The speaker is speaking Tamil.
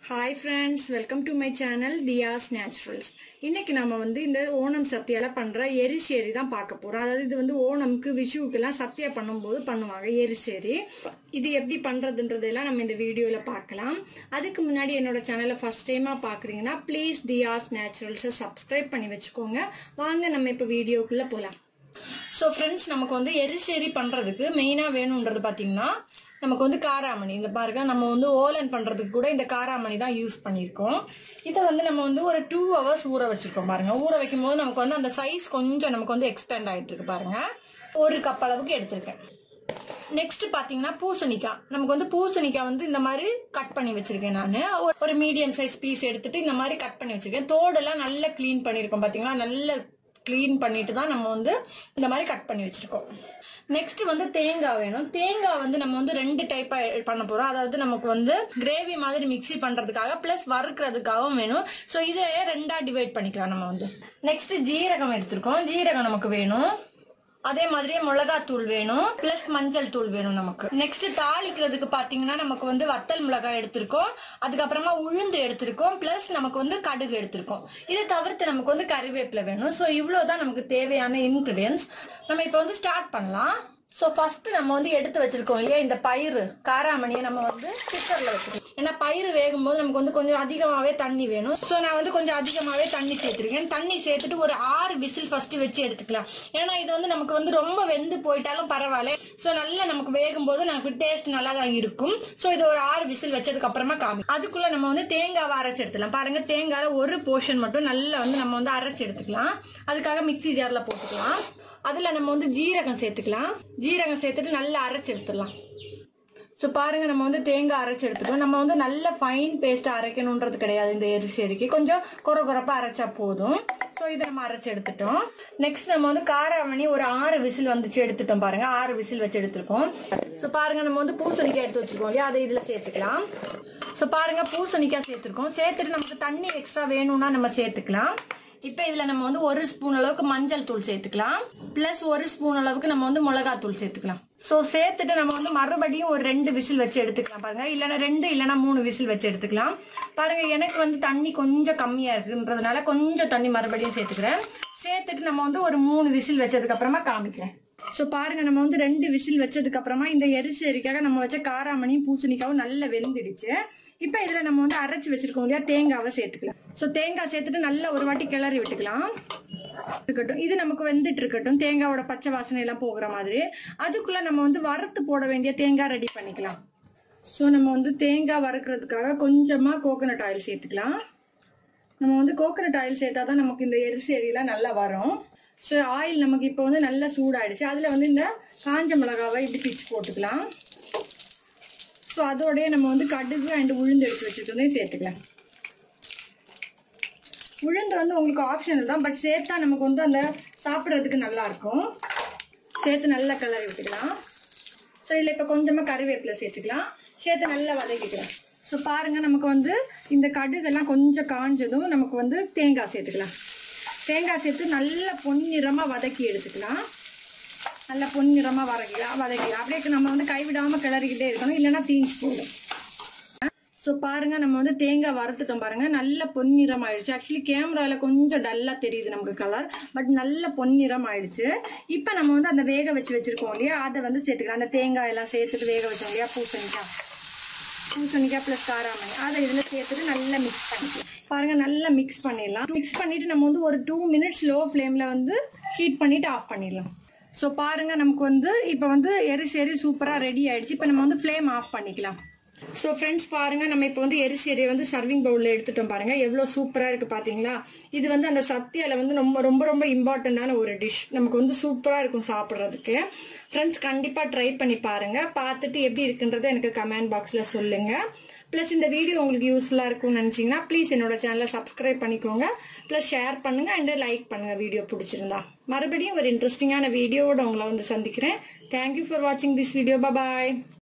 hi friends welcome to my channel Thiya's naturals இன்னைக்கு நம்ம வந்து இந்த ஓணம் சத்தியால பண்ற எரிசேரி தான் பார்க்க போறோம் அதாவது இது வந்து ஓணம்க்கு விஷுவுக்கெல்லாம் சத்தியா பண்ணும்போது பண்ணுவாங்க எரிசேரி இது எப்படி பண்றதுன்றதெல்லாம் நம்ம இந்த வீடியோல பார்க்கலாம் அதுக்கு முன்னாடி என்னோட சேனலை ஃபர்ஸ்ட் டைமா பாக்குறீங்கன்னா ப்ளீஸ் தியாஸ் நேச்சுரல்ஸை சப்ஸ்கிரைப் பண்ணி வச்சுக்கோங்க வாங்க நம்ம இப்போ வீடியோக்குள்ள போலாம் ஸோ ஃப்ரெண்ட்ஸ் நமக்கு வந்து எரிசேரி பண்ணுறதுக்கு மெயினாக வேணுன்றது பார்த்தீங்கன்னா நமக்கு வந்து காராமணி இந்த பாருங்க நம்ம வந்து ஓலன் பண்ணுறதுக்கு கூட இந்த காராமணி தான் யூஸ் பண்ணியிருக்கோம் இதை வந்து நம்ம வந்து ஒரு டூ ஹவர்ஸ் ஊற வச்சுருக்கோம் பாருங்க ஊற வைக்கும் போது நமக்கு வந்து அந்த சைஸ் கொஞ்சம் நமக்கு வந்து எக்ஸ்பேண்ட் ஆகிட்டு இருக்கு பாருங்க ஒரு கப் அளவுக்கு எடுத்திருக்கேன் நெக்ஸ்ட் பார்த்தீங்கன்னா பூசணிக்காய் நமக்கு வந்து பூசணிக்காய் வந்து இந்த மாதிரி கட் பண்ணி வச்சிருக்கேன் நான் ஒரு மீடியம் சைஸ் பீஸ் எடுத்துட்டு இந்த மாதிரி கட் பண்ணி வச்சிருக்கேன் தோடெல்லாம் நல்லா க்ளீன் பண்ணியிருக்கோம் பார்த்தீங்களா நல்ல க்ளீன் பண்ணிட்டு தான் நம்ம வந்து இந்த மாதிரி கட் பண்ணி வச்சிருக்கோம் நெக்ஸ்ட் வந்து தேங்காய் வேணும் தேங்காய் வந்து நம்ம வந்து ரெண்டு டைப்பா பண்ண போறோம் அதாவது நமக்கு வந்து கிரேவி மாதிரி மிக்ஸி பண்றதுக்காக பிளஸ் வறுக்கிறதுக்காகவும் வேணும் ஸோ இதை ரெண்டா டிவைட் பண்ணிக்கலாம் நம்ம வந்து நெக்ஸ்ட் ஜீரகம் எடுத்திருக்கோம் ஜீரகம் நமக்கு வேணும் அதே மாதிரியே மிளகாத்தூள் வேணும் பிளஸ் மஞ்சள் தூள் வேணும் நமக்கு நெக்ஸ்ட் தாளிக்கிறதுக்கு பாத்தீங்கன்னா நமக்கு வந்து வத்தல் மிளகாய் எடுத்திருக்கோம் அதுக்கப்புறமா உளுந்து எடுத்திருக்கோம் பிளஸ் நமக்கு வந்து கடுகு எடுத்திருக்கோம் இதை தவிர்த்து நமக்கு வந்து கறிவேப்பிலை வேணும் ஸோ இவ்வளவுதான் நமக்கு தேவையான இன்கிரிடியன்ஸ் நம்ம இப்போ வந்து ஸ்டார்ட் பண்ணலாம் ஸோ ஃபர்ஸ்ட் நம்ம வந்து எடுத்து வச்சிருக்கோம் இல்லையா இந்த பயிறு காராமணியை நம்ம வந்து குக்கர்ல வச்சிருக்கோம் ஏன்னா பயிறு வேகும்போது நமக்கு வந்து கொஞ்சம் அதிகமாகவே தண்ணி வேணும் ஸோ நான் வந்து கொஞ்சம் அதிகமாகவே தண்ணி சேர்த்துருக்கேன் தண்ணி சேர்த்துட்டு ஒரு ஆறு விசில் ஃபர்ஸ்ட் வச்சு எடுத்துக்கலாம் ஏன்னா இது வந்து நமக்கு வந்து ரொம்ப வெந்து போயிட்டாலும் பரவாயில்ல ஸோ நல்லா நமக்கு வேகும்போது நமக்கு டேஸ்ட் நல்லா தான் இருக்கும் ஸோ இது ஒரு ஆறு விசில் வச்சதுக்கு அப்புறமா காமி அதுக்குள்ள நம்ம வந்து தேங்காவை அரைச்சு எடுத்துக்கலாம் பாருங்க தேங்காய் ஒரு போர்ஷன் மட்டும் நல்லா வந்து நம்ம வந்து அரைச்சு எடுத்துக்கலாம் அதுக்காக மிக்ஸி ஜார்ல போட்டுக்கலாம் அதில் நம்ம வந்து ஜீரகம் சேர்த்துக்கலாம் ஜீரகம் சேர்த்துட்டு நல்லா அரைச்சி எடுத்துடலாம் ஸோ பாருங்க நம்ம வந்து தேங்காய் அரைச்சி எடுத்துட்டோம் நம்ம வந்து நல்ல ஃபைன் பேஸ்ட் அரைக்கணுன்றது கிடையாது இந்த எரிசெடிக்கு கொஞ்சம் குறை குறைப்பா அரைச்சா போதும் ஸோ இதை நம்ம அரைச்சி எடுத்துட்டோம் நெக்ஸ்ட் நம்ம வந்து காராமணி ஒரு ஆறு விசில் வந்துச்சு எடுத்துட்டோம் பாருங்க ஆறு விசில் வச்சு எடுத்திருக்கோம் ஸோ பாருங்க நம்ம வந்து பூசணிக்காய் எடுத்து வச்சிருக்கோம் இல்லையா அதை இதில் சேர்த்துக்கலாம் ஸோ பாருங்க பூசணிக்காய் சேர்த்துருக்கோம் சேர்த்துட்டு நமக்கு தண்ணி எக்ஸ்ட்ரா வேணும்னா நம்ம சேர்த்துக்கலாம் இப்போ இதுல நம்ம வந்து ஒரு ஸ்பூன் அளவுக்கு மஞ்சள் தூள் சேர்த்துக்கலாம் பிளஸ் ஒரு ஸ்பூன் அளவுக்கு நம்ம வந்து மிளகாய் தூள் சேர்த்துக்கலாம் ஸோ சேர்த்துட்டு நம்ம வந்து மறுபடியும் ஒரு ரெண்டு விசில் வச்சு எடுத்துக்கலாம் பாருங்க இல்லைன்னா ரெண்டு இல்லைன்னா மூணு விசில் வச்சு எடுத்துக்கலாம் பாருங்க எனக்கு வந்து தண்ணி கொஞ்சம் கம்மியா இருக்குன்றதுனால கொஞ்சம் தண்ணி மறுபடியும் சேர்த்துக்கிறேன் சேர்த்துட்டு நம்ம வந்து ஒரு மூணு விசில் வச்சதுக்கு அப்புறமா காமிக்கிறேன் ஸோ பாருங்க நம்ம வந்து ரெண்டு விசில் வச்சதுக்கு அப்புறமா இந்த எரிசேரிக்காக நம்ம வச்ச காராமணியும் பூசணிக்காவும் நல்லா வெந்துடுச்சு இப்போ இதில் நம்ம வந்து அரைச்சி வச்சிருக்கோம் இல்லையா தேங்காவை சேர்த்துக்கலாம் ஸோ தேங்காய் சேர்த்துட்டு நல்லா ஒரு வாட்டி கிளறி விட்டுக்கலாம் இருக்கட்டும் இது நமக்கு வெந்துட்டு இருக்கட்டும் தேங்காவோட பச்சை வாசனை எல்லாம் போகிற மாதிரி அதுக்குள்ள நம்ம வந்து வறுத்து போட வேண்டிய தேங்காய் ரெடி பண்ணிக்கலாம் ஸோ நம்ம வந்து தேங்காய் வறுக்கிறதுக்காக கொஞ்சமாக கோகனட் ஆயில் சேர்த்துக்கலாம் நம்ம வந்து கோகனட் ஆயில் சேர்த்தா தான் நமக்கு இந்த எரிசேரியெல்லாம் நல்லா வரும் ஸோ ஆயில் நமக்கு இப்போ வந்து நல்லா சூடாயிடுச்சு அதில் வந்து இந்த காஞ்ச மிளகாவை இப்படி பிச்சு போட்டுக்கலாம் ஸோ அதோடய நம்ம வந்து கடுகு அண்ட் உளுந்து எடுத்து வச்சுட்டு சேர்த்துக்கலாம் உளுந்து வந்து உங்களுக்கு ஆப்ஷனல் தான் பட் சேர்த்தா நமக்கு வந்து அந்த சாப்பிட்றதுக்கு நல்லா இருக்கும் சேர்த்து நல்லா கலரி விட்டுக்கலாம் ஸோ இதில் இப்போ கொஞ்சமாக கருவேப்பிலை சேர்த்துக்கலாம் சேர்த்து நல்லா வதக்கிக்கலாம் ஸோ பாருங்கள் நமக்கு வந்து இந்த கடுகெல்லாம் கொஞ்சம் காஞ்சதும் நமக்கு வந்து தேங்காய் சேர்த்துக்கலாம் தேங்காய் சேர்த்து நல்லா பொன்னிறமாக வதக்கி எடுத்துக்கலாம் நல்லா பொன்னிறமாக வதக்கலாம் வதக்கலாம் அப்படியே நம்ம வந்து கைவிடாமல் கிளறிக்கிட்டே இருக்கணும் இல்லைன்னா தீஞ்சு போடும் ஸோ பாருங்க நம்ம வந்து தேங்காய் வறுத்துட்டோம் பாருங்க நல்ல பொன்னிறம் ஆயிடுச்சு ஆக்சுவலி கேமரால கொஞ்சம் டல்லா தெரியுது நமக்கு கலர் பட் நல்ல பொன்னிறம் ஆயிடுச்சு இப்போ நம்ம வந்து அந்த வேக வச்சு வச்சிருக்கோம் இல்லையா அதை வந்து சேர்த்துக்கலாம் அந்த தேங்காய் எல்லாம் சேர்த்துட்டு வேக வச்சோம் இல்லையா பூசணிக்காய் பூசணிக்காய் ப்ளஸ் காராமணி அதை இதில் சேர்த்துட்டு நல்லா மிக்ஸ் பண்ணிக்கலாம் பாருங்க நல்லா மிக்ஸ் பண்ணிடலாம் மிக்ஸ் பண்ணிட்டு நம்ம வந்து ஒரு டூ மினிட்ஸ் லோ ஃப்ளேமில் வந்து ஹீட் பண்ணிட்டு ஆஃப் பண்ணிடலாம் ஸோ பாருங்க நமக்கு வந்து இப்போ வந்து எரிசேரி சூப்பராக ரெடி ஆயிடுச்சு இப்போ நம்ம வந்து ஃப்ளேம் ஆஃப் பண்ணிக்கலாம் ஸோ ஃப்ரெண்ட்ஸ் பாருங்க நம்ம இப்போ வந்து எரிசேரியை வந்து சர்விங் பவுலில் எடுத்துட்டோம் பாருங்க எவ்வளோ சூப்பராக இருக்கு பார்த்தீங்களா இது வந்து அந்த சத்தியால வந்து ரொம்ப ரொம்ப ரொம்ப இம்பார்ட்டண்ட்டான ஒரு டிஷ் நமக்கு வந்து சூப்பராக இருக்கும் சாப்பிட்றதுக்கு ஃப்ரெண்ட்ஸ் கண்டிப்பாக ட்ரை பண்ணி பாருங்க பார்த்துட்டு எப்படி இருக்குன்றதை எனக்கு கமெண்ட் பாக்ஸில் சொல்லுங்க ப்ளஸ் இந்த வீடியோ உங்களுக்கு யூஸ்ஃபுல்லாக இருக்கும்னு நினச்சிங்கன்னா ப்ளீஸ் என்னோட சேனலை சப்ஸ்கிரைப் பண்ணிக்கோங்க ப்ளஸ் ஷேர் பண்ணுங்கள் அண்ட் லைக் பண்ணுங்கள் வீடியோ பிடிச்சிருந்தா மறுபடியும் ஒரு இன்ட்ரெஸ்டிங்கான வீடியோவோட உங்களை வந்து சந்திக்கிறேன் தேங்க்யூ ஃபார் வாட்சிங் திஸ் வீடியோ பாய்